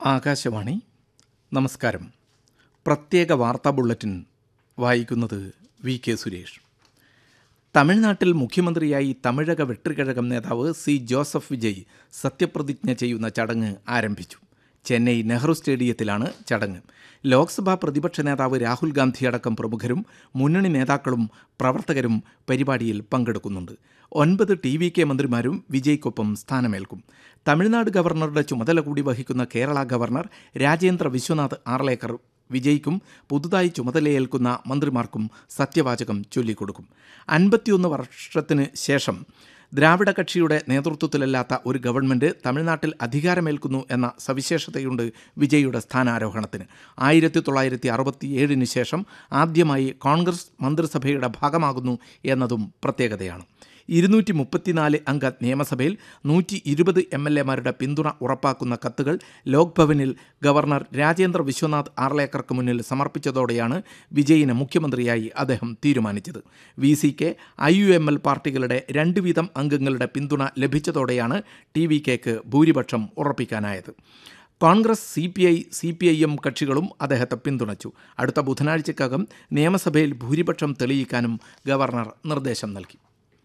ആകാശവാണി നമസ്കാരം പ്രത്യേക വാർത്താ ബുള്ളറ്റിൻ വായിക്കുന്നത് വി കെ സുരേഷ് തമിഴ്നാട്ടിൽ മുഖ്യമന്ത്രിയായി തമിഴക വെട്രിക്കഴകം നേതാവ് സി ജോസഫ് വിജയ് സത്യപ്രതിജ്ഞ ചെയ്യുന്ന ചടങ്ങ് ആരംഭിച്ചു ചെന്നൈ നെഹ്റു സ്റ്റേഡിയത്തിലാണ് ചടങ്ങ് ലോക്സഭാ പ്രതിപക്ഷ നേതാവ് രാഹുൽ ഗാന്ധി അടക്കം പ്രമുഖരും മുന്നണി നേതാക്കളും പ്രവർത്തകരും പരിപാടിയിൽ പങ്കെടുക്കുന്നുണ്ട് ഒൻപത് ടി വി കെ മന്ത്രിമാരും വിജയ്ക്കൊപ്പം സ്ഥാനമേൽക്കും തമിഴ്നാട് ഗവർണറുടെ ചുമതല കൂടി വഹിക്കുന്ന കേരള ഗവർണർ രാജേന്ദ്ര വിശ്വനാഥ് ആർലേക്കർ വിജയ്ക്കും പുതുതായി ചുമതലയേൽക്കുന്ന മന്ത്രിമാർക്കും സത്യവാചകം ചൊല്ലിക്കൊടുക്കും അൻപത്തിയൊന്ന് വർഷത്തിന് ശേഷം ദ്രാവിഡ കക്ഷിയുടെ നേതൃത്വത്തിലല്ലാത്ത ഒരു ഗവൺമെന്റ് തമിഴ്നാട്ടിൽ അധികാരമേൽക്കുന്നു എന്ന സവിശേഷതയുണ്ട് വിജയുടെ സ്ഥാനാരോഹണത്തിന് ആയിരത്തി തൊള്ളായിരത്തി അറുപത്തിയേഴിന് ശേഷം ആദ്യമായി കോൺഗ്രസ് മന്ത്രിസഭയുടെ ഭാഗമാകുന്നു എന്നതും പ്രത്യേകതയാണ് ഇരുന്നൂറ്റി മുപ്പത്തിനാല് അംഗ നിയമസഭയിൽ നൂറ്റി ഇരുപത് എം എൽ എമാരുടെ പിന്തുണ ഉറപ്പാക്കുന്ന കത്തുകൾ ലോക്ഭവനിൽ ഗവർണർ രാജേന്ദ്ര വിശ്വനാഥ് ആർലേക്കർക്ക് മുന്നിൽ സമർപ്പിച്ചതോടെയാണ് വിജയിന് മുഖ്യമന്ത്രിയായി അദ്ദേഹം തീരുമാനിച്ചത് V C K I U M L പാർട്ടികളുടെ രണ്ട് വീതം അംഗങ്ങളുടെ പിന്തുണ ലഭിച്ചതോടെയാണ് ടി വി കെക്ക് ഭൂരിപക്ഷം ഉറപ്പിക്കാനായത് Congress C P I C P I M കക്ഷികളും അദ്ദേഹത്തെ പിന്തുണച്ചു അടുത്ത ബുധനാഴ്ചക്കകം നിയമസഭയിൽ ഭൂരിപക്ഷം തെളിയിക്കാനും ഗവർണർ നിർദ്ദേശം നൽകി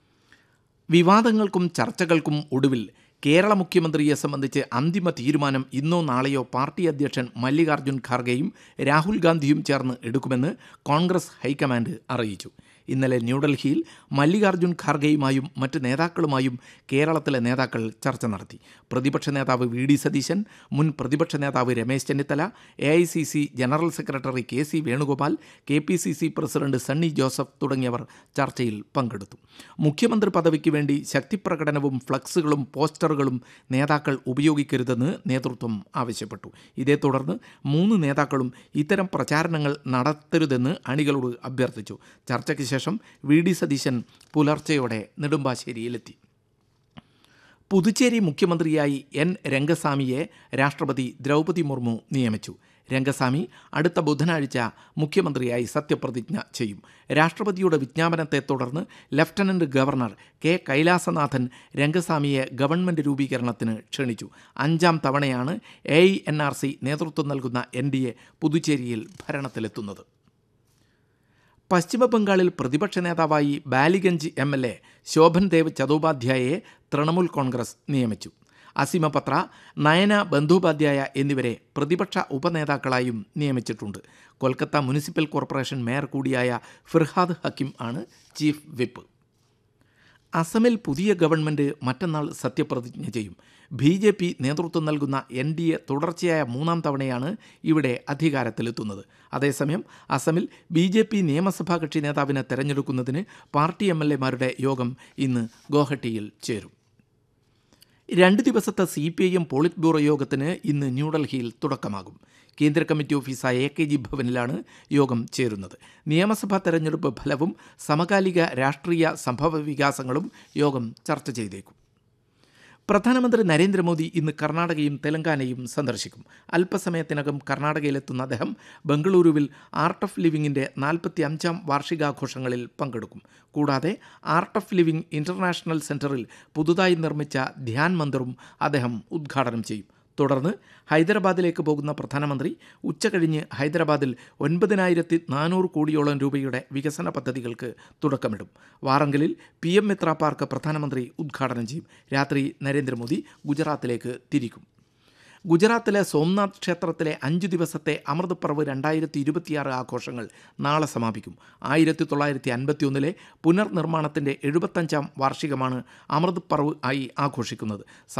വിവാദങ്ങൾക്കും ചർച്ചകൾക്കും ഒടുവിൽ കേരള മുഖ്യമന്ത്രിയെ സംബന്ധിച്ച് അന്തിമ തീരുമാനം ഇന്നോ നാളെയോ പാർട്ടി അധ്യക്ഷൻ മല്ലികാർജ്ജുൻ ഖാർഗെയും രാഹുൽ ഗാന്ധിയും ചേർന്ന് എടുക്കുമെന്ന് കോൺഗ്രസ് ഹൈക്കമാൻഡ് അറിയിച്ചു ഇന്നലെ ന്യൂഡൽഹിയിൽ മല്ലികാർജ്ജുൻ ഖാർഗെയുമായും മറ്റ് നേതാക്കളുമായും കേരളത്തിലെ നേതാക്കൾ ചർച്ച നടത്തി പ്രതിപക്ഷ നേതാവ് വി ഡി സതീശൻ മുൻ പ്രതിപക്ഷ നേതാവ് Ramesh Chennithala A I C C general secretary K C Venugopal K P C C president Sunny Joseph തുടങ്ങിയവർ ചർച്ചയിൽ പങ്കെടുത്തു മുഖ്യമന്ത്രി പദവിക്ക് വേണ്ടി ശക്തിപ്രകടനവും ഫ്ലക്സുകളും പോസ്റ്ററുകളും നേതാക്കൾ ഉപയോഗിക്കരുതെന്ന് നേതൃത്വം ആവശ്യപ്പെട്ടു ഇതേ തുടർന്ന് മൂന്ന് നേതാക്കളും ഇത്തരം പ്രചാരണങ്ങൾ നടത്തരുതെന്ന് അണികളോട് അഭ്യർത്ഥിച്ചു ചർച്ചയ്ക്ക് ശേഷം വി ഡി സതീശൻ പുലർച്ചെയോടെ നെടുമ്പാശ്ശേരിയിലെത്തി പുതുച്ചേരി മുഖ്യമന്ത്രിയായി എൻ രംഗസ്വാമിയെ രാഷ്ട്രപതി ദ്രൗപതി മുർമു നിയമിച്ചു രംഗസ്വാമി അടുത്ത ബുധനാഴ്ച മുഖ്യമന്ത്രിയായി സത്യപ്രതിജ്ഞ ചെയ്യും രാഷ്ട്രപതിയുടെ വിജ്ഞാപനത്തെ തുടർന്ന് ലഫ്റ്റനന്റ് ഗവർണർ കെ കൈലാസനാഥൻ രംഗസ്വാമിയെ ഗവൺമെന്റ് രൂപീകരണത്തിന് ക്ഷണിച്ചു അഞ്ചാം തവണയാണ് A I N R C നേതൃത്വം നൽകുന്ന എൻ ഡി എ പുതുച്ചേരിയിൽ ഭരണത്തിലെത്തുന്നത് പശ്ചിമബംഗാളിൽ പ്രതിപക്ഷ നേതാവായി Ballygunge M L A Shobhan Dev ചതോപാധ്യായയെ തൃണമൂൽ കോൺഗ്രസ് നിയമിച്ചു അസീമ പത്ര നയന ബന്ദോപാധ്യായ എന്നിവരെ പ്രതിപക്ഷ ഉപനേതാക്കളായും നിയമിച്ചിട്ടുണ്ട് കൊൽക്കത്ത മുനിസിപ്പൽ കോർപ്പറേഷൻ മേയർ കൂടിയായ ഫിർഹാദ് ഹക്കിം ആണ് ചീഫ് വിപ്പ് അസമിൽ പുതിയ ഗവൺമെൻറ് മറ്റന്നാൾ സത്യപ്രതിജ്ഞ ചെയ്യും ബി ജെ പി നേതൃത്വം നൽകുന്ന എൻ ഡി എ തുടർച്ചയായ മൂന്നാം തവണയാണ് ഇവിടെ അധികാരത്തിലെത്തുന്നത് അതേസമയം അസമിൽ ബി ജെ പി നിയമസഭാ കക്ഷി നേതാവിനെ തെരഞ്ഞെടുക്കുന്നതിന് പാർട്ടി എം എൽ എമാരുടെ യോഗം ഇന്ന് ഗോഹട്ടിയിൽ ചേരും രണ്ട് ദിവസത്തെ C P I M polit bureau യോഗത്തിന് ഇന്ന് ന്യൂഡൽഹിയിൽ തുടക്കമാകും കേന്ദ്ര കമ്മിറ്റി ഓഫീസായ എ കെ ജി ഭവനിലാണ് യോഗം ചേരുന്നത് നിയമസഭാ തെരഞ്ഞെടുപ്പ് ഫലവും സമകാലിക രാഷ്ട്രീയ സംഭവ വികാസങ്ങളും യോഗം ചർച്ച ചെയ്തേക്കും പ്രധാനമന്ത്രി നരേന്ദ്രമോദി ഇന്ന് കർണാടകയും തെലങ്കാനയും സന്ദർശിക്കും അല്പസമയത്തിനകം കർണാടകയിലെത്തുന്ന അദ്ദേഹം ബംഗളൂരുവിൽ ആർട്ട് ഓഫ് ലിവിങ്ങിൻ്റെ നാൽപ്പത്തി അഞ്ചാം വാർഷികാഘോഷങ്ങളിൽ പങ്കെടുക്കും കൂടാതെ ആർട്ട് ഓഫ് ലിവിംഗ് ഇൻ്റർനാഷണൽ സെൻറ്ററിൽ പുതുതായി നിർമ്മിച്ച ധ്യാൻ മന്ദിറും അദ്ദേഹം ഉദ്ഘാടനം ചെയ്യും തുടർന്ന് ഹൈദരാബാദിലേക്ക് പോകുന്ന പ്രധാനമന്ത്രി ഉച്ചകഴിഞ്ഞ് ഹൈദരാബാദിൽ ഒൻപതിനായിരത്തി നാനൂറ് കോടിയോളം രൂപയുടെ വികസന പദ്ധതികൾക്ക് തുടക്കമിടും വാറങ്കലിൽ പി എം മിത്ര പാർക്ക് പ്രധാനമന്ത്രി ഉദ്ഘാടനം ചെയ്യും രാത്രി നരേന്ദ്രമോദി ഗുജറാത്തിലേക്ക് തിരിക്കും ഗുജറാത്തിലെ സോംനാഥ് ക്ഷേത്രത്തിലെ അഞ്ച് ദിവസത്തെ അമൃത് പർവ് രണ്ടായിരത്തി ഇരുപത്തിയാറ് ആഘോഷങ്ങൾ നാളെ സമാപിക്കും ആയിരത്തി തൊള്ളായിരത്തി അൻപത്തിയൊന്നിലെ പുനർനിർമ്മാണത്തിൻ്റെ എഴുപത്തഞ്ചാം വാർഷികമാണ് അമൃത് പർവ് ആയി ആഘോഷിക്കുന്നത്